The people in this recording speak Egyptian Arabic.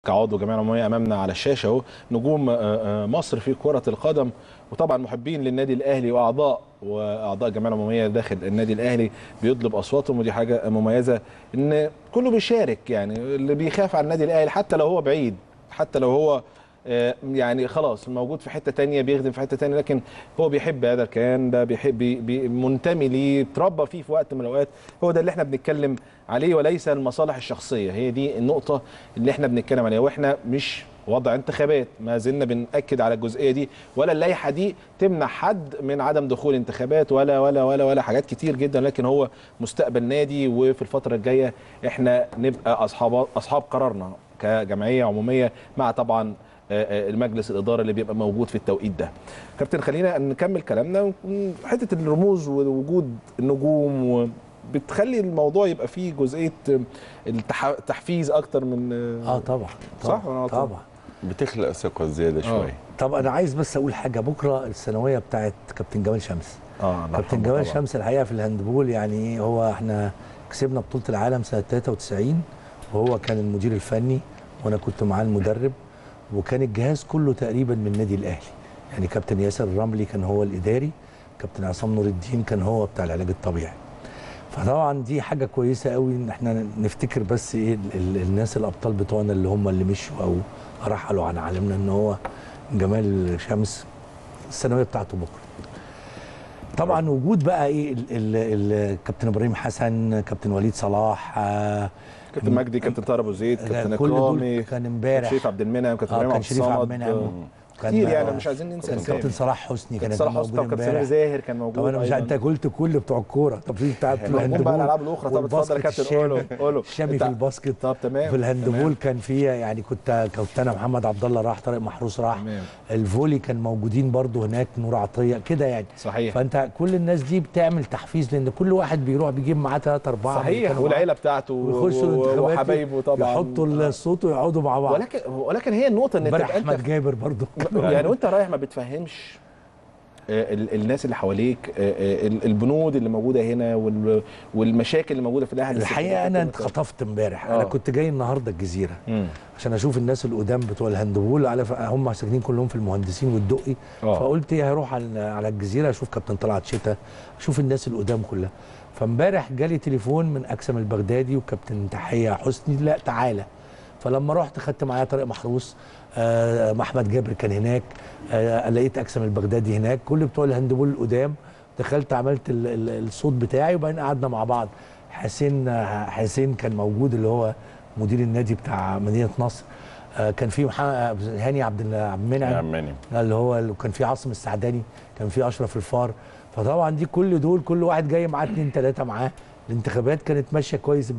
كعضو جمعيه عموميه امامنا على الشاشه اهو نجوم آه، آه، مصر في كره القدم وطبعا محبين للنادي الاهلي واعضاء واعضاء الجمعيه العموميه داخل النادي الاهلي بيطلب اصواتهم ودي حاجه مميزه ان كله بيشارك يعني اللي بيخاف على النادي الاهلي حتى لو هو بعيد حتى لو هو آه، يعني خلاص موجود في حته تانية بيخدم في حته تانية لكن هو بيحب هذا الكيان ده بيحب بي بي- منتمي ليه اتربى فيه في وقت من الاوقات هو ده اللي احنا بنتكلم عليه وليس المصالح الشخصيه هي دي النقطه اللي احنا بنتكلم عليها واحنا مش وضع انتخابات ما زلنا بنأكد على الجزئيه دي ولا اللائحه دي تمنع حد من عدم دخول انتخابات ولا ولا ولا ولا حاجات كتير جدا لكن هو مستقبل نادي وفي الفتره الجايه احنا نبقى اصحاب اصحاب قرارنا كجمعيه عموميه مع طبعا آه، آه، المجلس الاداره اللي بيبقى موجود في التوقيت ده. كابتن خلينا نكمل كلامنا حته الرموز ووجود النجوم و بتخلي الموضوع يبقى فيه جزئيه التح- التحفيز اكتر من اه طبعا صح ولا أنا غلطان؟ طبعا بتخلق ثقه زياده شويه طب انا عايز بس اقول حاجه بكره الثانويه بتاعت كابتن جمال شمس اه الله كابتن يرحمه جمال طبعاً. شمس الحقيقه في الهاندبول يعني هو احنا كسبنا بطوله العالم سنه 93 وهو كان المدير الفني وانا كنت معاه المدرب وكان الجهاز كله تقريبا من النادي الاهلي يعني كابتن ياسر الرملي كان هو الاداري كابتن عصام نور الدين كان هو بتاع العلاج الطبيعي فطبعا دي حاجه كويسه قوي ان احنا نفتكر بس ايه ال- ال- الناس الابطال بتوعنا اللي هم اللي مشوا او رحلوا عن عالمنا ان هو جمال شمس الثانويه بتاعته بكره طبعا وجود بقى ايه ال- ال- ال- كابتن ابراهيم حسن كابتن وليد صلاح آه، كابتن مجدي كابتن طارق ابو زيد كابتن كل اكرامي دول كان امبارح شريف عبد المنعم كابتن اه ابراهيم كان عبد شريف عبد الصمد المنعم آه، كتير يعني مش عايزين ننسى كان أسامي. كابتن صلاح حسني كان كابتن صلاح موجود حسني وكابتن سمير امبارح زاهر كان موجود طب انا مش أيضاً. انت قلت كل بتوع الكوره طب في بتاع موجود بقى الهاندبول الالعاب الاخرى طب اتفضل يا والباسكت كابتن الشامي. قوله قوله الشامي أنت- في الباسكت طب تمام في الهاندبول تمام. كان في يعني كنت كنت انا محمد عبد الله راح طارق محروس راح تمام. الفولي كان موجودين برضو هناك نور عطيه كده يعني صحيح فانت كل الناس دي بتعمل تحفيز لان كل واحد بيروح بيجيب معاه ثلاثه اربعه صحيح بيكانوا معاه والعيله بتاعته ويخشوا و- الانتخابات وحبايبه طبعا يحطوا الصوت ويقعدوا مع بعض ولكن ولكن هي النقطه ان امبارح تبقى انت احمد جابر برضو يعني وانت رايح ما بتفهمش آه، ال- الناس اللي حواليك آه، آه، ال- البنود اللي موجوده هنا وال- والمشاكل اللي موجوده في الاهلي الحقيقه انا اتخطفت امبارح آه. انا كنت جاي النهارده الجزيره مم. عشان اشوف الناس القدام بتوع الهاندبول على ف... هم ساكنين كلهم في المهندسين والدقي آه. فقلت ايه هروح على على الجزيره اشوف كابتن طلعت شتا اشوف الناس القدام كلها فامبارح جالي تليفون من اكسم البغدادي وكابتن تحيه حسني لا تعالى فلما رحت خدت معايا طارق محروس آه احمد جابر كان هناك آه لقيت اكسم البغدادي هناك كل بتوع الهاندبول القدام دخلت عملت ال... ال... الصوت بتاعي وبعدين قعدنا مع بعض حسين حسين كان موجود اللي هو مدير النادي بتاع مدينه نصر آه، كان في محمد هاني عبد ال- عبد يا المنعم عماني اللي هو اللي كان في عاصم السعداني كان في اشرف الفار فطبعا دي كل دول كل واحد جاي معاه اتنين تلاته معاه الانتخابات كانت ماشيه كويس